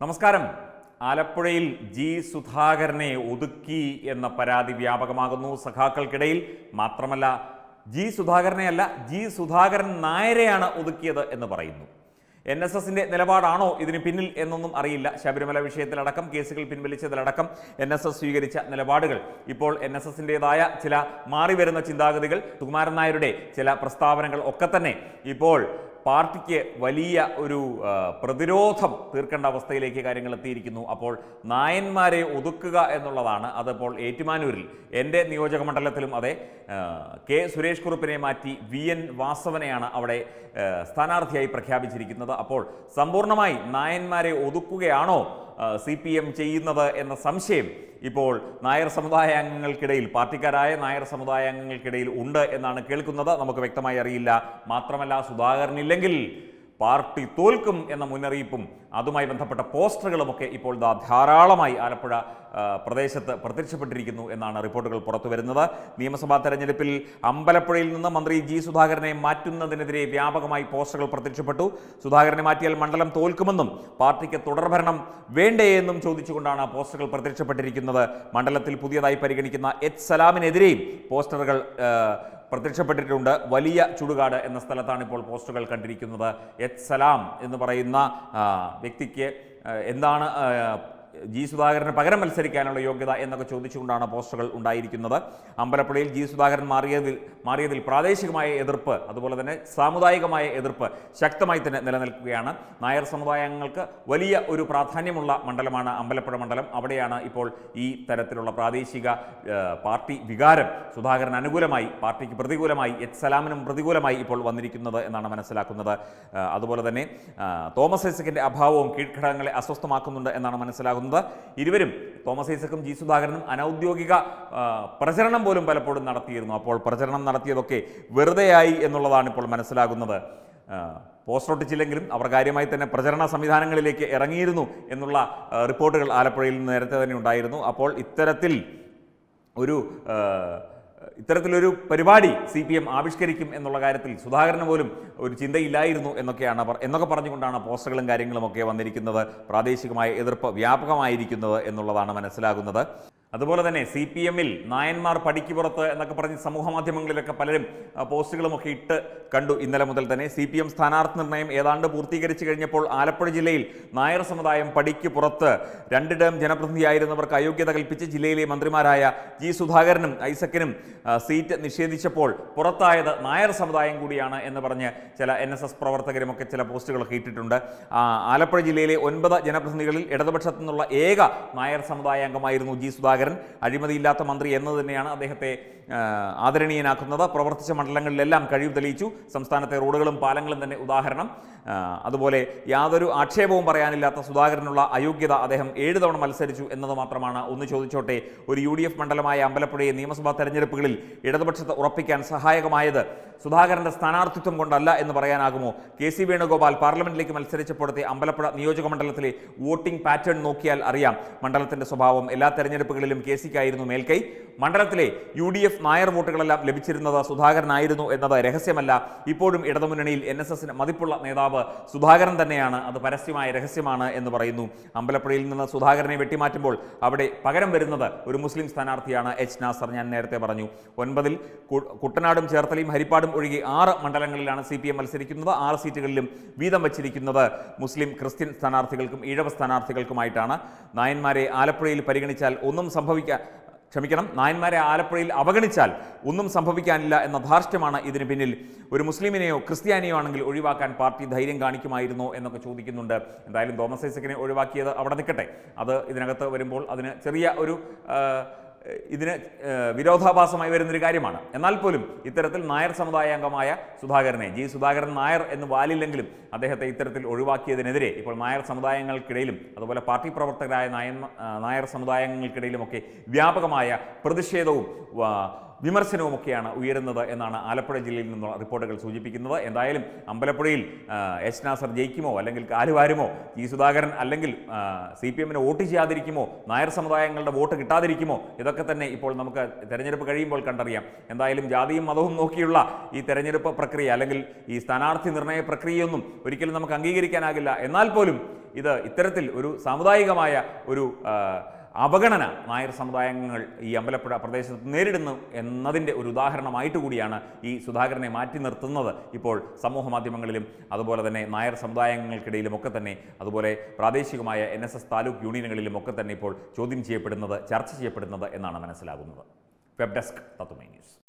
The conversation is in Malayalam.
നമസ്കാരം ആലപ്പുഴയിൽ ജി സുധാകരനെ ഒതുക്കി എന്ന പരാതി വ്യാപകമാകുന്നു സഖാക്കൾക്കിടയിൽ മാത്രമല്ല ജി സുധാകരനെയല്ല ജി സുധാകരൻ നായരെയാണ് ഒതുക്കിയത് എന്ന് പറയുന്നു എൻ എസ് എസിന്റെ നിലപാടാണോ ഇതിന് പിന്നിൽ എന്നൊന്നും അറിയില്ല ശബരിമല വിഷയത്തിലടക്കം കേസുകൾ പിൻവലിച്ചതിലടക്കം എൻ എസ് എസ് സ്വീകരിച്ച നിലപാടുകൾ ഇപ്പോൾ എൻ എസ് എസിൻ്റെതായ ചില മാറിവരുന്ന ചിന്താഗതികൾ സുകുമാരൻ നായരുടെ ചില പ്രസ്താവനകൾ ഒക്കെ തന്നെ ഇപ്പോൾ പാർട്ടിക്ക് വലിയ ഒരു ആ, പ്രതിരോധം തീർക്കേണ്ട അവസ്ഥയിലേക്ക് കാര്യങ്ങൾ എത്തിയിരിക്കുന്നു അപ്പോൾ നായന്മാരെ ഒതുക്കുക എന്നുള്ളതാണ് അതിപ്പോൾ ഏറ്റുമാനൂരിൽ എൻ്റെ നിയോജക മണ്ഡലത്തിലും അതെ ആ, കെ സുരേഷ് കുറുപ്പിനെ മാറ്റി വി എൻ വാസവനെയാണ് അവിടെ ആ, സ്ഥാനാർത്ഥിയായി പ്രഖ്യാപിച്ചിരിക്കുന്നത് അപ്പോൾ സമ്പൂർണ്ണമായി നായന്മാരെ ഒതുക്കുകയാണോ സി പി എം ചെയ്യുന്നത് എന്ന സംശയം ഇപ്പോൾ നായർ സമുദായ അംഗങ്ങൾക്കിടയിൽ പാർട്ടിക്കാരായ നായർ സമുദായ അംഗങ്ങൾക്കിടയിൽ ഉണ്ട് എന്നാണ് കേൾക്കുന്നത് നമുക്ക് വ്യക്തമായി അറിയില്ല മാത്രമല്ല സുധാകരനില്ലെങ്കിൽ പാർട്ടി തോൽക്കും എന്ന മുന്നറിയിപ്പും അതുമായി ബന്ധപ്പെട്ട പോസ്റ്ററുകളുമൊക്കെ ഇപ്പോൾ ദാ ധാരാളമായി ആലപ്പുഴ ആ, പ്രദേശത്ത് പ്രത്യക്ഷപ്പെട്ടിരിക്കുന്നു എന്നാണ് റിപ്പോർട്ടുകൾ പുറത്തു വരുന്നത് നിയമസഭാ തെരഞ്ഞെടുപ്പിൽ അമ്പലപ്പുഴയിൽ നിന്ന് മന്ത്രി ജി സുധാകരനെ മാറ്റുന്നതിനെതിരെ വ്യാപകമായി പോസ്റ്ററുകൾ പ്രത്യക്ഷപ്പെട്ടു സുധാകരനെ മാറ്റിയാൽ മണ്ഡലം തോൽക്കുമെന്നും പാർട്ടിക്ക് തുടർഭരണം വേണ്ടേ എന്നും ചോദിച്ചുകൊണ്ടാണ് പോസ്റ്ററുകൾ പ്രത്യക്ഷപ്പെട്ടിരിക്കുന്നത് മണ്ഡലത്തിൽ പുതിയതായി പരിഗണിക്കുന്ന എച്ച് സലാമിനെതിരെയും പോസ്റ്ററുകൾ ആ, പ്രത്യക്ഷപ്പെട്ടിട്ടുണ്ട് വലിയ ചുടുകാട് എന്ന സ്ഥലത്താണ് ഇപ്പോൾ പോസ്റ്ററുകൾ കണ്ടിരിക്കുന്നത് എച്ച് സലാം എന്ന് പറയുന്ന ആ, വ്യക്തിക്ക് ആ, എന്താണ് ആ, ജി സുധാകരന് പകരം മത്സരിക്കാനുള്ള യോഗ്യത എന്നൊക്കെ ചോദിച്ചുകൊണ്ടാണ് പോസ്റ്ററുകൾ ഉണ്ടായിരിക്കുന്നത് അമ്പലപ്പുഴയിൽ ജി സുധാകരൻ മാറിയതിൽ മാറിയതിൽ പ്രാദേശികമായ എതിർപ്പ് അതുപോലെ തന്നെ സാമുദായികമായ എതിർപ്പ് ശക്തമായി തന്നെ നിലനിൽക്കുകയാണ് നായർ സമുദായങ്ങൾക്ക് വലിയ ഒരു പ്രാധാന്യമുള്ള മണ്ഡലമാണ് അമ്പലപ്പുഴ മണ്ഡലം അവിടെയാണ് ഇപ്പോൾ ഈ തരത്തിലുള്ള പ്രാദേശിക ആ, പാർട്ടി വികാരം സുധാകരൻ അനുകൂലമായി പാർട്ടിക്ക് പ്രതികൂലമായി എച്ച് സലാമിനും പ്രതികൂലമായി ഇപ്പോൾ വന്നിരിക്കുന്നത് എന്നാണ് മനസ്സിലാക്കുന്നത് ആ, അതുപോലെ തന്നെ ആ, തോമസ് ഐസക്കിന്റെ അഭാവവും കീഴ്ഘടകങ്ങളെ അസ്വസ്ഥമാക്കുന്നുണ്ട് എന്നാണ് മനസ്സിലാകുന്നത് ഇരുവരും തോമസ് ഐസക്കും ജി സുധാകരനും അനൗദ്യോഗിക ആ, പ്രചരണം പോലും പലപ്പോഴും നടത്തിയിരുന്നു അപ്പോൾ പ്രചരണം നടത്തിയതൊക്കെ വെറുതെയായി എന്നുള്ളതാണ് ഇപ്പോൾ മനസ്സിലാകുന്നത് ആ, പോസ്റ്റർ ഒട്ടിച്ചില്ലെങ്കിലും അവർ കാര്യമായി തന്നെ പ്രചരണ സംവിധാനങ്ങളിലേക്ക് ഇറങ്ങിയിരുന്നു എന്നുള്ള ആ, റിപ്പോർട്ടുകൾ ആലപ്പുഴയിൽ നിന്ന് നേരത്തെ തന്നെ ഉണ്ടായിരുന്നു അപ്പോൾ ഇത്തരത്തിൽ ഒരു ആ, ഇത്തരത്തിലൊരു പരിപാടി സി പി എം ആവിഷ്കരിക്കും എന്നുള്ള കാര്യത്തിൽ സുധാകരന് പോലും ഒരു ചിന്തയില്ലായിരുന്നു എന്നൊക്കെയാണ് അവർ എന്നൊക്കെ പറഞ്ഞുകൊണ്ടാണ് പോസ്റ്ററുകളും കാര്യങ്ങളും ഒക്കെ വന്നിരിക്കുന്നത് പ്രാദേശികമായ എതിർപ്പ് വ്യാപകമായിരിക്കുന്നത് എന്നുള്ളതാണ് മനസ്സിലാകുന്നത് അതുപോലെ തന്നെ സി പി എമ്മിൽ നായന്മാർ പടിക്ക് പുറത്ത് എന്നൊക്കെ പറഞ്ഞ് സമൂഹ മാധ്യമങ്ങളിലൊക്കെ പലരും ആ, പോസ്റ്റുകളുമൊക്കെ ഇട്ട് കണ്ടു ഇന്നലെ മുതൽ തന്നെ സി പി എം സ്ഥാനാർത്ഥി നിർണയം ഏതാണ്ട് പൂർത്തീകരിച്ചു കഴിഞ്ഞപ്പോൾ ആലപ്പുഴ ജില്ലയിൽ നായർ സമുദായം പടിക്ക് പുറത്ത് രണ്ട് ടേം ജനപ്രതിനിധിയായിരുന്നവർക്ക് അയോഗ്യത കൽപ്പിച്ച് ജില്ലയിലെ മന്ത്രിമാരായ ജി സുധാകരനും ഐസക്കിനും ആ, സീറ്റ് നിഷേധിച്ചപ്പോൾ പുറത്തായത് നായർ സമുദായം കൂടിയാണ് എന്ന് പറഞ്ഞ് ചില എൻ എസ് എസ് പ്രവർത്തകരുമൊക്കെ ചില പോസ്റ്റുകളൊക്കെ ഇട്ടിട്ടുണ്ട് ആ, ആലപ്പുഴ ജില്ലയിലെ ഒൻപത് ജനപ്രതിനിധികളിൽ ഇടതുപക്ഷത്തു നിന്നുള്ള ഏക നായർ സമുദായ അംഗമായിരുന്നു ജി സുധാകരൻ അഴിമതിയില്ലാത്ത മന്ത്രി എന്ന് തന്നെയാണ് അദ്ദേഹത്തെ ആ, ആദരണീയനാക്കുന്നത് പ്രവർത്തിച്ച മണ്ഡലങ്ങളിലെല്ലാം കഴിവ് തെളിയിച്ചു സംസ്ഥാനത്തെ റോഡുകളും പാലങ്ങളും തന്നെ ഉദാഹരണം ആ, അതുപോലെ യാതൊരു ആക്ഷേപവും പറയാനില്ലാത്ത സുധാകരനുള്ള അയോഗ്യത അദ്ദേഹം ഏഴ് തവണ മത്സരിച്ചു എന്നത് മാത്രമാണ് ഒന്ന് ചോദിച്ചോട്ടെ ഒരു യു ഡി എഫ് മണ്ഡലമായ അമ്പലപ്പുഴയെ നിയമസഭാ തെരഞ്ഞെടുപ്പുകളിൽ ഇടതുപക്ഷത്ത് ഉറപ്പിക്കാൻ സഹായകമായത് സുധാകരന്റെ സ്ഥാനാർത്ഥിത്വം കൊണ്ടല്ല എന്ന് പറയാനാകുമോ കെ സി വേണുഗോപാൽ പാർലമെന്റിലേക്ക് മത്സരിച്ചപ്പോഴത്തെ അമ്പലപ്പുഴ നിയോജക മണ്ഡലത്തിലെ വോട്ടിംഗ് പാറ്റേൺ നോക്കിയാൽ അറിയാം മണ്ഡലത്തിന്റെ സ്വഭാവം എല്ലാ തെരഞ്ഞെടുപ്പുകളിലും കെ സിക്കായിരുന്നു മേൽക്കൈ മണ്ഡലത്തിലെ യു ഡി എഫ് നായർ വോട്ടുകളെല്ലാം ലഭിച്ചിരുന്നത് സുധാകരനായിരുന്നു എന്നത് രഹസ്യമല്ല ഇപ്പോഴും ഇടതുമുന്നണിയിൽ എൻ എസ് എസിന് മതിപ്പുള്ള നേതാവ് സുധാകരൻ തന്നെയാണ് അത് പരസ്യമായ രഹസ്യമാണ് എന്ന് പറയുന്നു അമ്പലപ്പുഴയിൽ നിന്ന് സുധാകരനെ വെട്ടിമാറ്റുമ്പോൾ അവിടെ പകരം വരുന്നത് ഒരു മുസ്ലിം സ്ഥാനാർത്ഥിയാണ് എച്ച് നാസർ ഞാൻ നേരത്തെ പറഞ്ഞു ഒൻപതിൽ കു- കുട്ടനാടും ചേർത്തലയും ഹരിപ്പാടും ഒഴികെ ആറ് മണ്ഡലങ്ങളിലാണ് സി പി എം മത്സരിക്കുന്നത് ആറ് സീറ്റുകളിലും വീതം വച്ചിരിക്കുന്നത് മുസ്ലിം ക്രിസ്ത്യൻ സ്ഥാനാർത്ഥികൾക്കും ഈഴവ സ്ഥാനാർത്ഥികൾക്കുമായിട്ടാണ് നായന്മാരെ ആലപ്പുഴയിൽ പരിഗണിച്ചാൽ ഒന്നും സംഭവിക്കാൻ ക്ഷമിക്കണം നായന്മാരെ ആലപ്പുഴയിൽ അവഗണിച്ചാൽ ഒന്നും സംഭവിക്കാനില്ല എന്ന ധാർഷ്ട്യമാണ് ഇതിന് പിന്നിൽ ഒരു മുസ്ലിമിനെയോ ക്രിസ്ത്യാനിയോ ആണെങ്കിൽ ഒഴിവാക്കാൻ പാർട്ടി ധൈര്യം കാണിക്കുമായിരുന്നോ എന്നൊക്കെ ചോദിക്കുന്നുണ്ട് എന്തായാലും തോമസ് ഐസക്കിനെ ഒഴിവാക്കിയത് അവിടെ നിൽക്കട്ടെ അത് ഇതിനകത്ത് വരുമ്പോൾ അതിന് ചെറിയ ഒരു ആ, ഇതിന് ഏഹ്, വിരോധാഭാസമായി വരുന്നൊരു കാര്യമാണ് എന്നാൽ പോലും ഇത്തരത്തിൽ നായർ സമുദായ അംഗമായ സുധാകരനെ ജി സുധാകരൻ നായർ എന്ന് വാലില്ലെങ്കിലും അദ്ദേഹത്തെ ഇത്തരത്തിൽ ഒഴിവാക്കിയതിനെതിരെ ഇപ്പോൾ നായർ സമുദായങ്ങൾക്കിടയിലും അതുപോലെ പാർട്ടി പ്രവർത്തകരായ നായന്മ ആ, നായർ സമുദായങ്ങൾക്കിടയിലുമൊക്കെ വ്യാപകമായ പ്രതിഷേധവും വാ- വിമർശനവുമൊക്കെയാണ് ഉയരുന്നത് എന്നാണ് ആലപ്പുഴ ജില്ലയിൽ നിന്നുള്ള റിപ്പോർട്ടുകൾ സൂചിപ്പിക്കുന്നത് എന്തായാലും അമ്പലപ്പുഴയിൽ ആ, എച്ച് നാസർ ജയിക്കുമോ അല്ലെങ്കിൽ കാലുവാരുമോ ജി സുധാകരൻ അല്ലെങ്കിൽ സി പി എമ്മിന് വോട്ട് ചെയ്യാതിരിക്കുമോ നായർ സമുദായങ്ങളുടെ വോട്ട് കിട്ടാതിരിക്കുമോ ഇതൊക്കെ തന്നെ ഇപ്പോൾ നമുക്ക് തെരഞ്ഞെടുപ്പ് കഴിയുമ്പോൾ കണ്ടറിയാം എന്തായാലും ജാതിയും മതവും നോക്കിയുള്ള ഈ തെരഞ്ഞെടുപ്പ് പ്രക്രിയ അല്ലെങ്കിൽ ഈ സ്ഥാനാർത്ഥി നിർണയ പ്രക്രിയയൊന്നും ഒരിക്കലും നമുക്ക് അംഗീകരിക്കാനാകില്ല എന്നാൽ പോലും ഇത് ഇത്തരത്തിൽ ഒരു സാമുദായികമായ ഒരു ആ, അവഗണന നായർ സമുദായങ്ങൾ ഈ അമ്പലപ്പുഴ പ്രദേശത്ത് നേരിടുന്നു എന്നതിൻ്റെ ഒരു ഉദാഹരണമായിട്ട് കൂടിയാണ് ഈ സുധാകരനെ മാറ്റി നിർത്തുന്നത് ഇപ്പോൾ സമൂഹ മാധ്യമങ്ങളിലും അതുപോലെ തന്നെ നായർ സമുദായങ്ങൾക്കിടയിലും ഒക്കെ തന്നെ അതുപോലെ പ്രാദേശികമായ എൻ എസ് എസ് താലൂക്ക് യൂണിയനുകളിലും ഒക്കെ തന്നെ ഇപ്പോൾ ചോദ്യം ചെയ്യപ്പെടുന്നത് ചർച്ച ചെയ്യപ്പെടുന്നത് എന്നാണ് മനസ്സിലാകുന്നത് വെബ് ഡെസ്ക് തത്തുമൈ ന്യൂസ്